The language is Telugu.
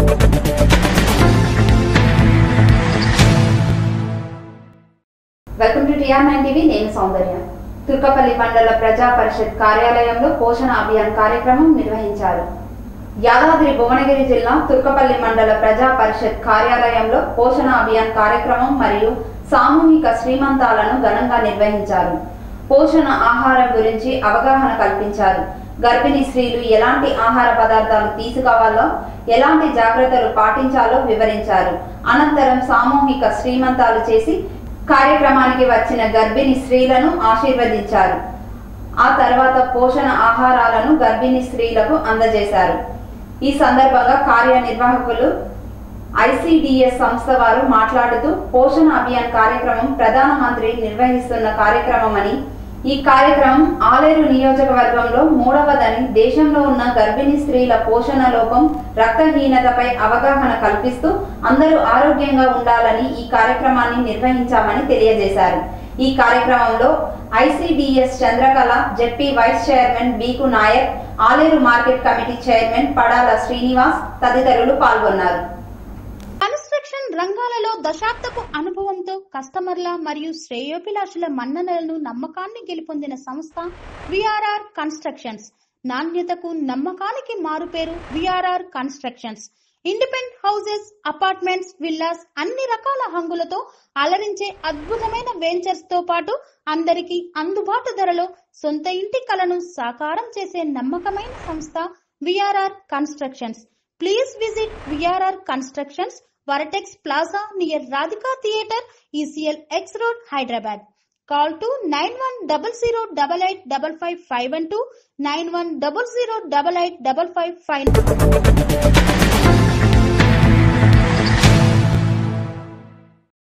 welcome to TR nine TV నేను సౌందర్య తుర్కపల్లి మండల ప్రజా పరిషత్ కార్యాలయంలో పోషణ అభియాన్ కార్యక్రమం నిర్వహించారు యాదాద్రి భువనగిరి జిల్లా తుర్కపల్లి మండల ప్రజా పరిషత్ కార్యాలయంలో పోషణ అభియాన్ కార్యక్రమం మరియు సామూహిక శ్రీమంతాలను ఘనంగా నిర్వహించారు పోషణ ఆహారం గురించి అవగాహన కల్పించారు గర్భిణీ స్త్రీలు ఎలాంటి ఆహార పదార్థాలు తీసుకోవాలో ఎలాంటి జాగ్రత్తలు పాటించాలో వివరించారు అనంతరం సామూహిక శ్రీమంతాలు చేసి కార్యక్రమానికి వచ్చిన గర్భిణీ స్త్రీలను ఆశీర్వదించారు ఆ తర్వాత పోషణ ఆహారాలను గర్భిణీ స్త్రీలకు అందజేశారు ఈ సందర్భంగా కార్యనిర్వాహకులు ఐసిడిఎస్ సంస్థ వారు మాట్లాడుతూ పోషణ అభియాన్ కార్యక్రమం ప్రధానమంత్రి నిర్వహిస్తున్న కార్యక్రమం అని ఈ కార్యక్రమం ఆలేరు నియోజకవర్గంలో మూడవదని దేశంలో ఉన్న గర్భిణీ స్త్రీల పోషణ లోపం రక్తహీనతపై అవగాహన కల్పిస్తూ అందరూ ఆరోగ్యంగా ఉండాలని ఈ కార్యక్రమాన్ని నిర్వహించామని తెలియజేశారు ఈ కార్యక్రమంలో ICDS Chandrakala ZP vice chairman Bheeku Nayak Aleru market committee chairman Padala Srinivas తదితరులు పాల్గొన్నారు కన్స్ట్రక్షన్ రంగాలలో దశాబ్దపు అనుభవంతో కస్టమర్ల మరియు శ్రేయోభిలాషుల మన్ననలను నమ్మకాన్ని గెలుపొందిన సంస్థ విఆర్ఆర్ కన్స్ట్రక్షన్స్ నాణ్యతకు నమ్మకానికి మారుపేరు VRR constructions independent houses apartments villas అన్ని రకాల హంగులతో అలరించే అద్భుతమైన వెంచర్స్ తో పాటు అందరికీ అందుబాటు ధరలో సొంత ఇంటి కలను సాకారం చేసే నమ్మకమైన సంస్థ VRR constructions please visit VRR constructions vertex plaza near Radhika theatre ECIL X road Hyderabad call to nine one double zero double eight double five five one two nine one double zero double eight double five five